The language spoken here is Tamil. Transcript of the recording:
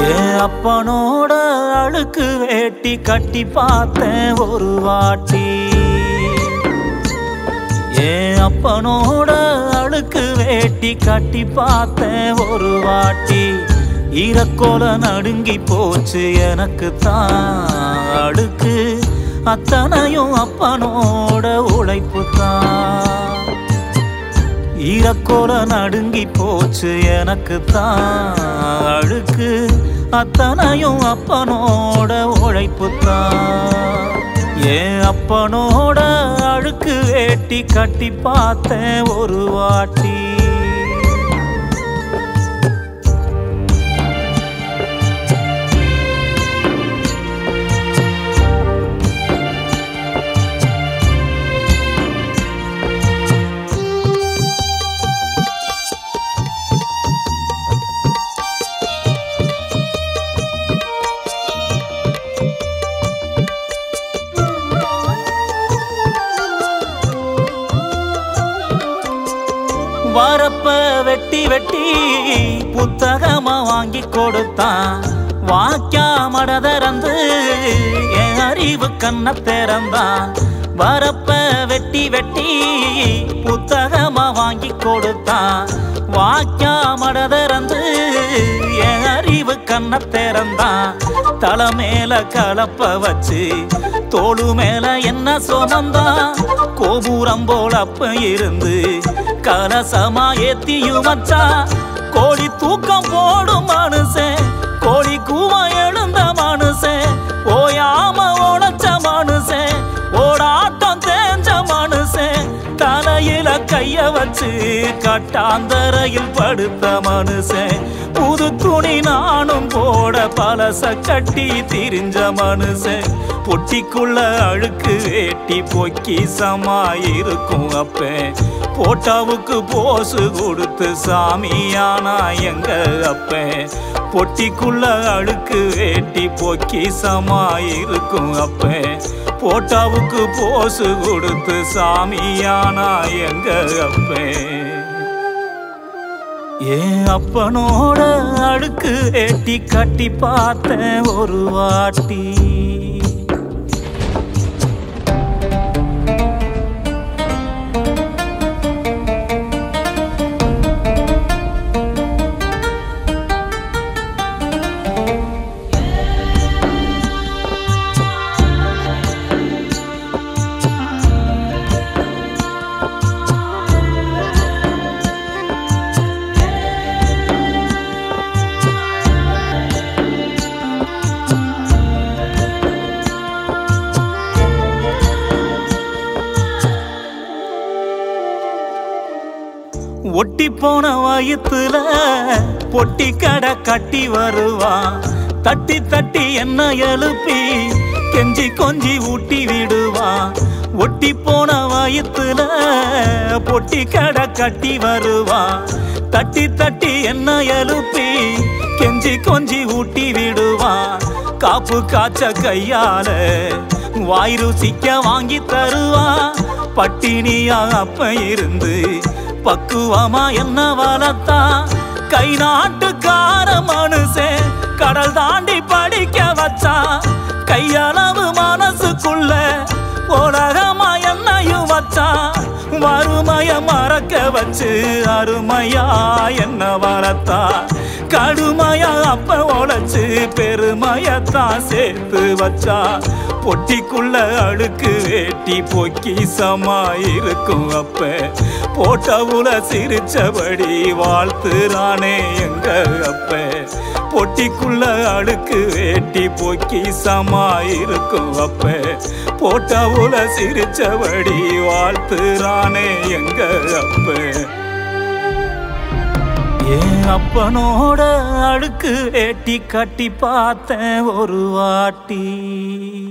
என் அப்பனோட அழுக்கு வேட்டி கட்டி பார்த்தேன் ஒரு வாட்டி என் அப்பனோட அழுக்கு வேட்டி கட்டி பார்த்தேன் ஒரு வாட்டி ஈரக்கோல நடுங்கி போச்சு எனக்கு தான் அடுக்கு அத்தனையும் அப்பனோட உழைப்பு தான் ஈரக்கோல நடுங்கி போச்சு எனக்கு தான் அழுக்கு அத்தனையும் அப்பனோட உழைப்பு தான் என் அப்பனோட அழுக்கு வேட்டி கட்டி பார்த்தேன் ஒரு வாட்டி வரப்ப வெட்டி வெட்டி புத்தகமா வாங்கி கொடுத்தான் வாக்கியா மட திறந்து என் அறிவு கண்ண திறந்தான் வரப்ப வெட்டி வெட்டி புத்தகமா வாங்கி கொடுத்தான் வாக்கியா மட திறந்து என் அறிவு கண்ண திறந்தான் தலை மேல கலப்ப வச்சு தோளு மேல என்ன சுமந்தான் கோபுரம் போல அப்ப இருந்து கலசமா ஏத்தியும் வச்சா கோழி தூக்கம் போடும் மனுஷன் கோழி கூவ எழுந்த மனுஷன் ஓயாம உழைச்ச மனுஷன் ஓடாட்டம் தேஞ்ச மனுஷன் தலையில கைய வச்சு கட்டாந்தரையில் படுத்த மனுஷன் புது துணி நானும் போட பலச கட்டி திரிஞ்ச மனுஷன் பொட்டிக்குள்ள அழுக்கு வேட்டி பொக்கி சமாயிருக்கும் அப்பேன் போட்டாவுக்கு போசு கொடுத்து சாமியானா எங்க அப்பேன் பொட்டிக்குள்ள அழுக்கு வேட்டி பொக்கி சமாயிருக்கும் அப்பேன் போட்டாவுக்கு போசு கொடுத்து சாமியானா எங்க அப்பேன் என் அப்பனோட அழுக்கு வேட்டி கட்டி பார்த்தேன் ஒரு வாட்டி ஒட்டி போன வயித்துல பொட்டி கடை கட்டி வருவான் தட்டி தட்டி என்ன எழுப்பி கெஞ்சி கொஞ்சி ஊட்டி விடுவான் ஒட்டி போன வயித்துல பொட்டி கடை கட்டி வருவான் தட்டி தட்டி என்ன எழுப்பி கெஞ்சி கொஞ்சி ஊட்டி விடுவான் காப்பு காய்ச்ச கையால வாய் ருசிக்க வாங்கி தருவான் பட்டினியா அப்ப இருந்து பக்குவமா என்ன வளர்த்தா கை நாட்டுக்கார மனுஷன் கடல் தாண்டி படிக்க வச்சா கையளவு மனசுக்குள்ள உலகமா என்னையும் வச்சா வறுமைய மறக்க வச்சு அருமையா என்ன வளர்த்தா கடுமையா அப்ப உழைச்சு பெருமையத்தான் சேர்த்து வச்சா பொட்டிக்குள்ள அழுக்கு வேட்டி பொக்கி சமா இருக்கும் அப்ப போட்டவுல சிரிச்சபடி வாழ்த்துறானே எங்க அப்ப பொட்டிக்குள்ள அழுக்கு வேட்டி பொக்கி சமா இருக்கும் அப்ப போட்டவுல சிரிச்சபடி வாழ்த்துறானே எங்க அப்ப என் அப்பனோட அழுக்கு வேட்டி கட்டி பார்த்தேன் ஒரு வாட்டி